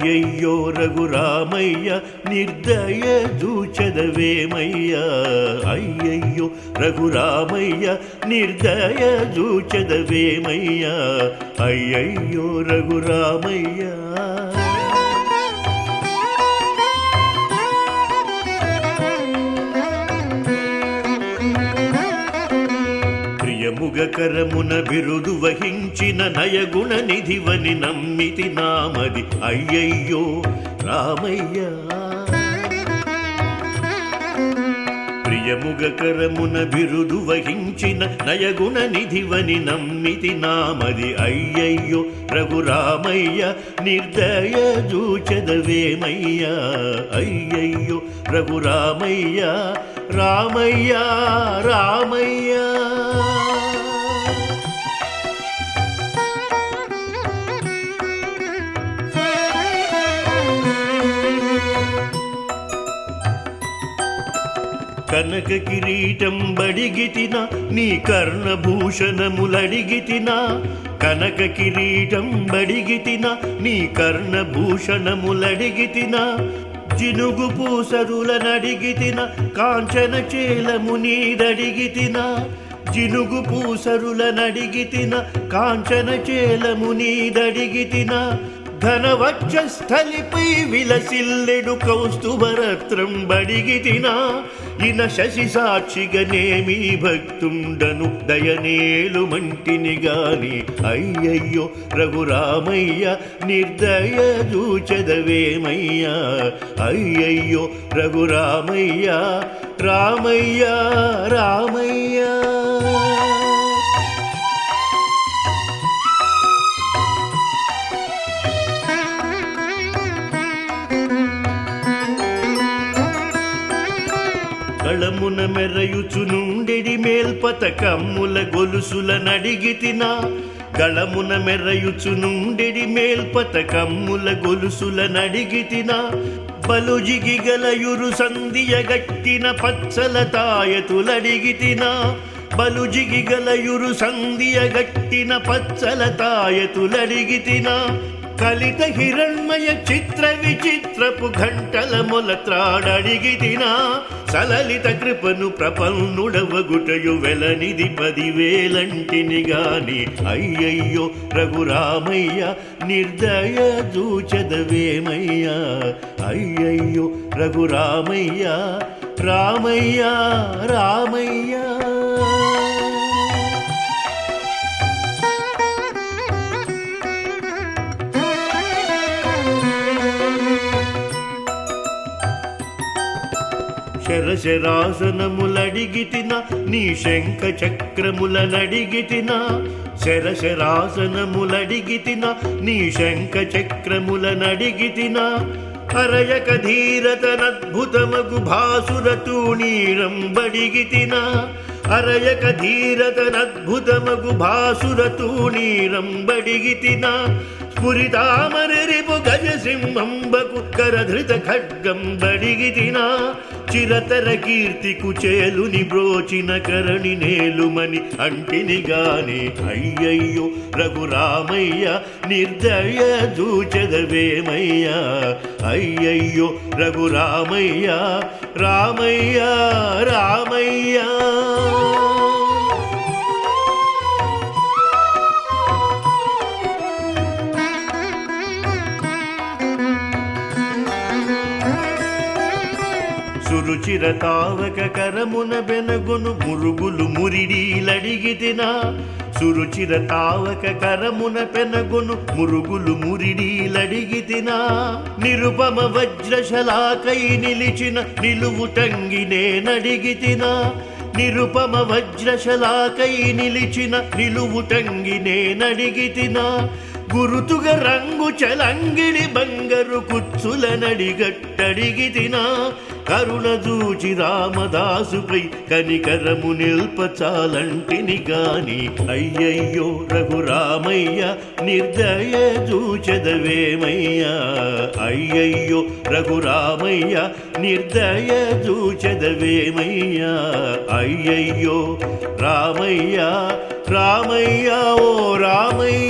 అయ్యయ్యో రఘురామయ్య నిర్దయ జూచదవేమయ్యా అయ్యయ్యో రఘురామయ్య నిర్దయ జూచదవేమయ్యా అయ్యయ్యో రఘురామయ్య ప్రియముగకరమున బిరుదు వహించిన నయగుణ నిధివని నమ్మితి నామది అయ్యయ్యో రామయ్య ప్రియముగకరమున బిరుదు వహించిన నయగుణ నిధివని నమ్మితి నామది అయ్యయ్యో రఘురామయ్య నిర్దయ జూచదవేమయ్యా అయ్యయ్యో రఘురామయ్య రామయ్య రామయ్య కనక కిరీటం బడిగితిన నీ కర్ణభూషణములడిగితిన కనక కిరీటం బడిగితిన నీ కర్ణభూషణములడిగితిన జినుగు పూసరుల నడిగితిన కాంచన చేలము నీదడిగితిన జినుగు పూసరుల నడిగితిన కాంచన చేలము నీదడిగితిన ఘనవక్షస్థలిపై విలసిల్లెడు కౌస్తుభరత్రం బడిగితినా ఇన శశి సాక్షిగనేమి భక్తుండను దయనేలు మంటిని గాని అయ్యయ్యో రఘురామయ్య నిర్దయ జూచదవేమయ్యా అయ్యయ్యో రఘురామయ్య రామయ్య రామయ్య కళమున మెరయుచునుండెడి మేల్పతకమ్ముల గొలుసుల నడిగితినా గళమున మెరయుచునుండెడి మేల్పతకమ్ముల గొలుసుల నడిగితినా బలుజిగి గలయురు సంధియ గట్టిన పచ్చల తాయతులడిగితినా బలుజిగి గలయురు సంధియ గట్టిన పచ్చల తాయతులడిగితినా కలిత హిరణ్మయ చిత్ర విచిత్రపు ఘంటల మొల త్రాడడిగితినా సలలిత కృపను ప్రపన్నుడవగుటయు వెలనిది పదివేలంటిని గాని అయ్యయ్యో రఘురామయ్య నిర్దయ జూచదవేమయ్యా అయ్యయ్యో రఘురామయ్య రామయ్య రామయ్య శరశరాసనములడిగితిన నీ శంఖ చక్రముల నడిగితిన శరశరాసనములడిగితిన నీ శంఖ చక్రముల నడిగితిన హరయక ధీరతనద్భుతమగు భాసుర తూణీరం బడిగితిన అరయక ధీరతనద్భుతమగు భాసుర తూణీరం బడిగితిన స్ఫురితామరిపు గజ సింహంబకు కరధృత ఖడ్గం బడిగితిన చిరతర కీర్తి కుచేలుని బ్రోచిన కరణి నేలుమని అంటిని గాని అయ్యయ్యో రఘురామయ్య నిర్దయ జూచదవేమయ్యా అయ్యయ్యో రఘురామయ్య రామయ్య రామయ్య సురుచిర తావక కరమున బెనగును మురుగులు మురిడీలడిగితినా సురుచిర తావక కరమున పెనగును మురుగులు మురిడీలడిగితినా నిరుపమ వజ్రశలాకై నిలిచిన నిలువుటంగినే నడిగితినా నిరుపమ వజ్రశలాకై నిలిచిన నిలువుటంగినే నడిగితినా గురుతుగ రంగు చలంగిడి బంగరు కుచ్చుల నడిగట్టడిగితినా కరుణ జూచి రామదాసుపై కనికరము నిల్పచాలంటిని గాని అయ్యయ్యో రఘురామయ్య నిర్దయ జూచదవేమయ్యా అయ్యయ్యో రఘురామయ్య నిర్దయ జూచదవేమయ్యా అయ్యయ్యో రామయ్య రామయ్య ఓ రామయ్య